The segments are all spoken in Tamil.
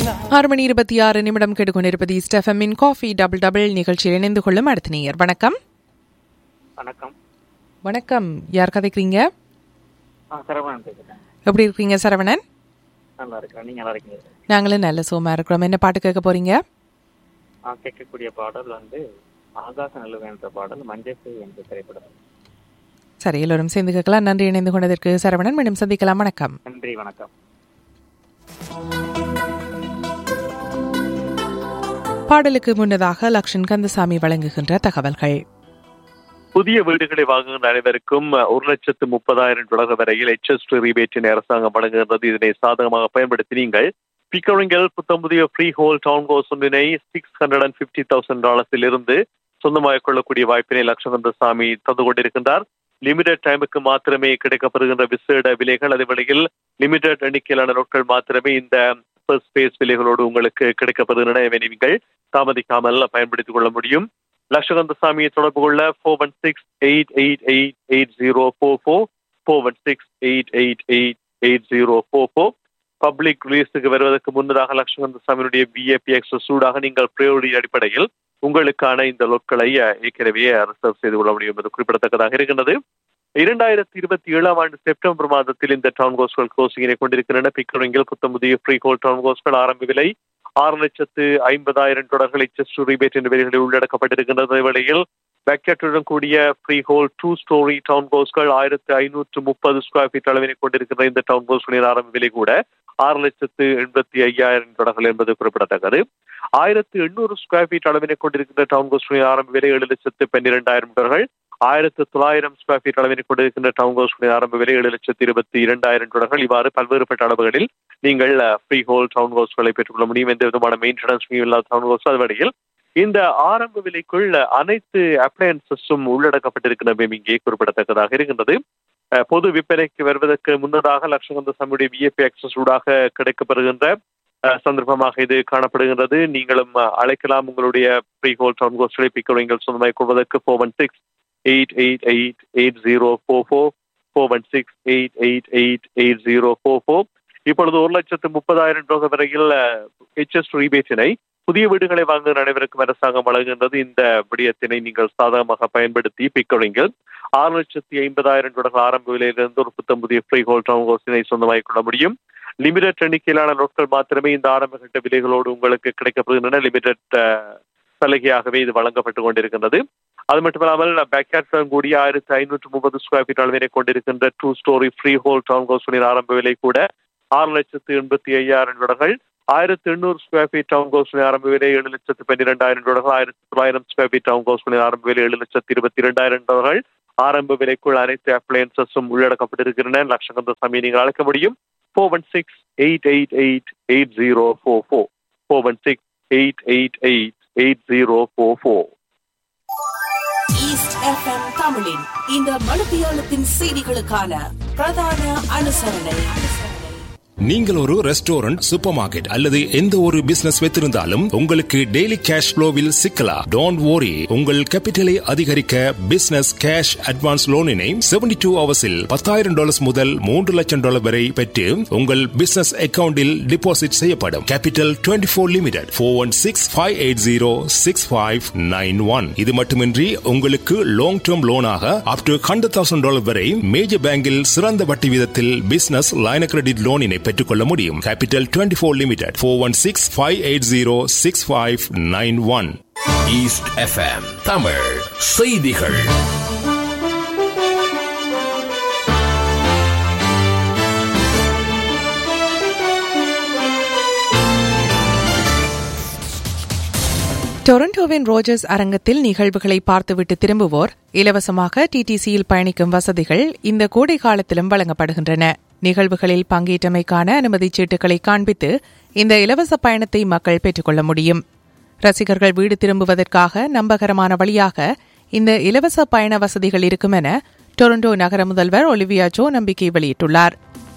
ஆறு மணி இருபத்தி ஆறு நிமிடம் கேட்டுக்கொண்டிருப்பது ஸ்டெஃபமின் காஃபி டபுள் டபுள் நிகழ்ச்சியில் இணைந்து கொள்ளும் அடுத்த நேயர் வணக்கம் வணக்கம் வணக்கம் யார் கதைக்கிறீங்க ஆ சரவணன் பேசுகிறேன் எப்படி இருக்கீங்க சரவணன் நல்லா இருக்கிறேன் நீங்கள் நல்லா இருக்கீங்க நாங்களும் நல்ல சோமா இருக்கிறோம் என்ன பாட்டு கேட்க போறீங்க ஆ கேட்கக்கூடிய பாடல் வந்து ஆகாச நிலவு என்ற பாடல் மஞ்சள் என்ற திரைப்படம் சரி எல்லோரும் சேர்ந்து கேட்கலாம் நன்றி இணைந்து கொண்டதற்கு சரவணன் மீண்டும் சந்திக்கலாம் வணக்கம் நன்றி வணக்கம் பாடலுக்கு முன்னதாக லக்ஷன் கந்தசாமி வழங்குகின்ற தகவல்கள் புதிய வீடுகளை வாங்குகின்ற அனைவருக்கும் ஒரு லட்சத்து முப்பதாயிரம் டாலர் வரையில் எச்எஸ் ரீபேட்டின் அரசாங்கம் வழங்குகின்றது இதனை சாதகமாக பயன்படுத்தி நீங்கள் பிக்கரிங்கல் புத்தம் புதிய ஃப்ரீ ஹோல் டவுன் ஹோஸ் ஒன்றினை six hundred and fifty thousand டாலர்ஸில் இருந்து சொந்தமாக கொள்ளக்கூடிய வாய்ப்பினை லட்சகந்தசாமி தந்து கொண்டிருக்கின்றார் லிமிடெட் டைமுக்கு மாத்திரமே கிடைக்கப்படுகின்ற விசேட விலைகள் அதே வேளையில் லிமிடெட் எண்ணிக்கையிலான நாட்கள் மாத்திரமே இந்த ஃபர்ஸ்ட் ஸ்பேஸ் விலைகளோடு உங்களுக்கு கிடைக்கப்படுகின்றன எனவே நீங்கள் தாமதிக்காமல் பயன்படுத்திக் கொள்ள முடியும் லட்சகந்தசாமியை தொடர்பு கொள்ள four one six eight eight eight eight zero four four four one six eight eight eight eight zero four four public ரிலீஸுக்கு வருவதற்கு முன்னதாக லட்சகந்தசாமியினுடைய பிஏபி எக்ஸ்ட்ரா சூடாக நீங்கள் பிரியோரிட்டி அடிப்படையில் உங்களுக்கான இந்த லொட்களை ஏற்கனவே ரிசர்வ் செய்து கொள்ள முடியும் என்பது குறிப்பிடத்தக்கதாக இருக்கின்றது இரண்டாயிரத்தி இருபத்தி ஏழாம் ஆண்டு செப்டம்பர் மாதத்தில் இந்த டவுன் கோஸ்கள் கோசிங்கினை கொண்டிருக்கின்றன பிக்கரிங்கில் புத்தமுதிய ஃப்ரீ ஹோல் டவுன் கோஸ்கள் ஆரம்ப விலை ஆறு லட்சத்து ஐம்பதாயிரம் தொடர்கள் எச்எஸ் ரிபேட் என்ற விலைகளில் உள்ளடக்கப்பட்டிருக்கின்றது வேளையில் பேக்கெட்டுடன் கூடிய freehold two storey town ஹவுஸ்கள் ஆயிரத்து ஐநூற்று முப்பது ஸ்கொயர் ஃபீட் அளவினை கொண்டிருக்கின்ற இந்த டவுன் ஹவுஸ்களின் ஆரம்ப விலை கூட ஆறு லட்சத்து எண்பத்தி ஐயாயிரம் தொடர்கள் என்பது குறிப்பிடத்தக்கது ஆயிரத்து எண்ணூறு ஸ்கொயர் ஃபீட் அளவினை கொண்டிருக்கின்ற டவுன் ஹவுஸ்களின் ஆரம்ப விலை ஏழு லட்சத்து பன்னிரெண்டாயிரம் தொடர்கள் ஆயிரத்து தொள்ளாயிரம் ஸ்கொயர் ஃபீட் அளவினை கொண்டிருக்கின்ற டவுன் ஹவுஸ்களின் ஆரம்ப விலை ஏழு லட்சத்து இருபத்தி இரண்டாயிரம் தொடர்கள் இவ்வாறு பல்வேறுபட்ட அளவுகளில் நீங்கள் ஃப்ரீ ஹோல் டவுன் ஹவுஸ்களை பெற்றுக்கொள்ள முடியும் எந்த விதமான மெயின்டெனன்ஸ் இல்லாத டவுன் ஹவுஸ் அதுவரையில் இந்த ஆரம்ப விலைக்குள் அனைத்து அப்ளையன்சஸும் உள்ளடக்கப்பட்டிருக்கின்றன இங்கே குறிப்பிடத்தக்கதாக இருக்கின்றது பொது விற்பனைக்கு வருவதற்கு முன்னதாக லட்சகந்த சம்முடைய விஎப்பி ஆக்சஸ் ஊடாக கிடைக்கப்படுகின்ற சந்தர்ப்பமாக இது காணப்படுகின்றது நீங்களும் அழைக்கலாம் உங்களுடைய ப்ரீ ஹோல் டவுன் கோஸ்டலை பிக்கரிங்கள் சொந்தமாக கொள்வதற்கு four one six eight eight eight eight zero four four four one six eight eight eight eight zero four four இப்பொழுது ஒரு லட்சத்து முப்பதாயிரம் ரூபாய் வரையில் ஹெச்எஸ் ரீபேட்டினை புதிய வீடுகளை வாங்குகிற அனைவருக்கும் அரசாங்கம் வழங்குகின்றது இந்த விடயத்தினை நீங்கள் சாதகமாக பயன்படுத்தி பிக்கரிங்கள் ஆறு லட்சத்தி ஐம்பதாயிரம் டாலர் ஆரம்ப விலையிலிருந்து ஒரு புத்தம் புதிய ஃப்ரீ ஹோல் டவுன் ஹோஸினை சொந்தமாகிக் கொள்ள முடியும் லிமிடெட் எண்ணிக்கையிலான நாட்கள் மாத்திரமே இந்த ஆரம்ப கட்ட விலைகளோடு உங்களுக்கு கிடைக்கப்படுகின்றன லிமிடெட் சலுகையாகவே இது வழங்கப்பட்டு கொண்டிருக்கின்றது அது மட்டுமில்லாமல் பேக்யார்ட் கூடிய ஆயிரத்தி ஐநூற்று முப்பது ஸ்கொயர் ஃபீட் அளவினை கொண்டிருக்கின்ற two storey freehold town ஹவுஸின் ஆரம்ப விலை கூட ஆறு லட்சத்து எண்பத்தி ஐயாயிரம் டாலர்கள் ஆயிரத்தி எண்ணூறு ஸ்கொயர் ஃபீட் டவுன் ஹவுஸின் ஆரம்ப விலை ஏழு லட்சத்து பன்னிரெண்டாயிரம் டாலர்கள் ஆயிரத்தி தொள்ளாயிரம் ஸ்கொயர் ஃபீட் டவுன் ஹவுஸின் ஆரம்ப விலை ஏழு லட்சத்து இருபத்தி இரண்டாயிரம் டாலர்கள் ஆரம்ப விலைக்குள் அனைத்து அப்ளையன்சஸும் உள்ளடக்கப்பட்டிருக்கின்றன லட்சகந்த சாமி நீங்கள் அழைக்க முடியும் four one six eight eight eight eight zero four four four one six eight eight eight eight zero four four east FM தமிழின் இந்த மனுப்பியாளத்தின் செய்திகளுக்கான பிரதான அனுசரணை நீங்கள் ஒரு ரெஸ்டாரண்ட் சூப்பர் மார்க்கெட் அல்லது எந்த ஒரு பிசினஸ் வைத்திருந்தாலும் உங்களுக்கு டெய்லி கேஷ் ஃப்ளோவில் சிக்கலாம் டோன்ட் worry உங்கள் கேபிட்டலை அதிகரிக்க பிசினஸ் கேஷ் அட்வான்ஸ் லோனினை செவன்டி டூ ஹவர்ஸில் பத்தாயிரம் டாலர்ஸ் முதல் மூன்று லட்சம் டாலர் வரை பெற்று உங்கள் பிசினஸ் அக்கவுண்டில் டிபாசிட் செய்யப்படும் capital twenty four limited four one six five eight zero six five nine one இது மட்டுமின்றி உங்களுக்கு லாங் டேர்ம் லோனாக up to hundred thousand dollar வரை மேஜர் பேங்கில் சிறந்த வட்டி வீதத்தில் பிசினஸ் லைன கிரெடிட் லோனினை பெற்றுக்கொள்ள முடியும் capital twenty four limited four one six five eight zero six five nine one east FM Tamil செய்திகள் டொரண்டோவின் ரோஜர்ஸ் அரங்கத்தில் நிகழ்வுகளை பார்த்துவிட்டு திரும்புவோர் இலவசமாக டிடிசியில் பயணிக்கும் வசதிகள் இந்த கோடை காலத்திலும் வழங்கப்படுகின்றன நிகழ்வுகளில் பங்கேற்றமைக்கான அனுமதிச் சீட்டுகளை காண்பித்து இந்த இலவச பயணத்தை மக்கள் பெற்றுக்கொள்ள முடியும் ரசிகர்கள் வீடு திரும்புவதற்காக நம்பகரமான வழியாக இந்த இலவச பயண வசதிகள் இருக்கும் என டொரண்டோ நகர முதல்வர் ஒலிவியா ஜோ நம்பிக்கை வெளியிட்டுள்ளார்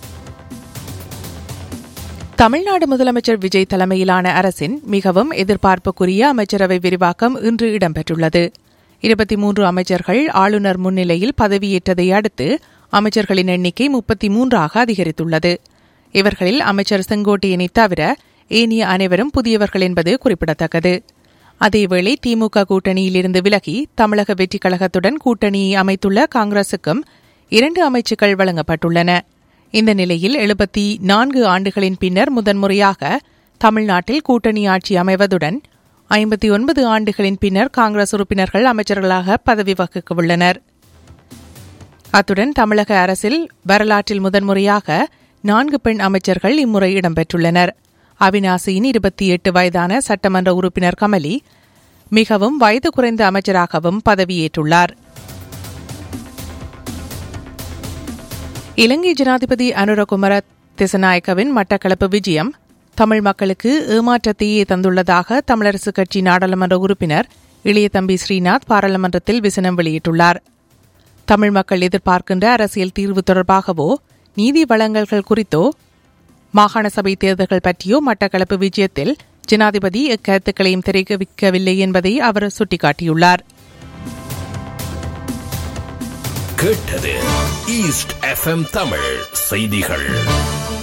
தமிழ்நாடு முதலமைச்சர் விஜய் தலைமையிலான அரசின் மிகவும் எதிர்பார்ப்புக்குரிய அமைச்சரவை விரிவாக்கம் இன்று இடம்பெற்றுள்ளது இருபத்தி மூன்று அமைச்சர்கள் ஆளுநர் முன்னிலையில் பதவியேற்றதை அடுத்து அமைச்சர்களின் எண்ணிக்கை முப்பத்தி மூன்றாக அதிகரித்துள்ளது இவர்களில் அமைச்சர் செங்கோட்டையனை தவிர ஏனைய அனைவரும் புதியவர்கள் என்பது குறிப்பிடத்தக்கது அதேவேளை திமுக கூட்டணியிலிருந்து விலகி தமிழக வெற்றிக் கழகத்துடன் கூட்டணியை அமைத்துள்ள காங்கிரசுக்கும் இரண்டு அமைச்சுக்கள் வழங்கப்பட்டுள்ளன இந்த நிலையில் எழுபத்தி நான்கு ஆண்டுகளின் பின்னர் முதன்முறையாக தமிழ்நாட்டில் கூட்டணி ஆட்சி அமைவதுடன் ஐம்பத்தி ஒன்பது ஆண்டுகளின் பின்னர் காங்கிரஸ் உறுப்பினர்கள் அமைச்சர்களாக பதவி வகிக்க உள்ளனர் அத்துடன் தமிழக அரசில் வரலாற்றில் முதன்முறையாக நான்கு பெண் அமைச்சர்கள் இம்முறை இடம்பெற்றுள்ளனர் அவினாசியின் இருபத்தி எட்டு வயதான சட்டமன்ற உறுப்பினர் கமலி மிகவும் வயது குறைந்த அமைச்சராகவும் பதவியேற்றுள்ளார் இலங்கை ஜனாதிபதி அனுரகுமர திசநாயக்கவின் மட்டக்களப்பு விஜயம் தமிழ் மக்களுக்கு ஏமாற்றத்தையே தந்துள்ளதாக தமிழரசுக் கட்சி நாடாளுமன்ற உறுப்பினர் இளைய தம்பி ஸ்ரீநாத் பாராளுமன்றத்தில் விசனம் வெளியிட்டுள்ளார் தமிழ் மக்கள் எதிர்பார்க்கின்ற அரசியல் தீர்வு தொடர்பாகவோ நீதி வழங்கல்கள் குறித்தோ மாகாண சபை தேர்தல்கள் பற்றியோ மட்டக்களப்பு விஜயத்தில் ஜனாதிபதி எக்கருத்துக்களையும் தெரிவிக்கவில்லை என்பதை அவர் சுட்டிக்காட்டியுள்ளார் கேட்டது ஈஸ்ட் எஃப்எம் தமிழ் செய்திகள்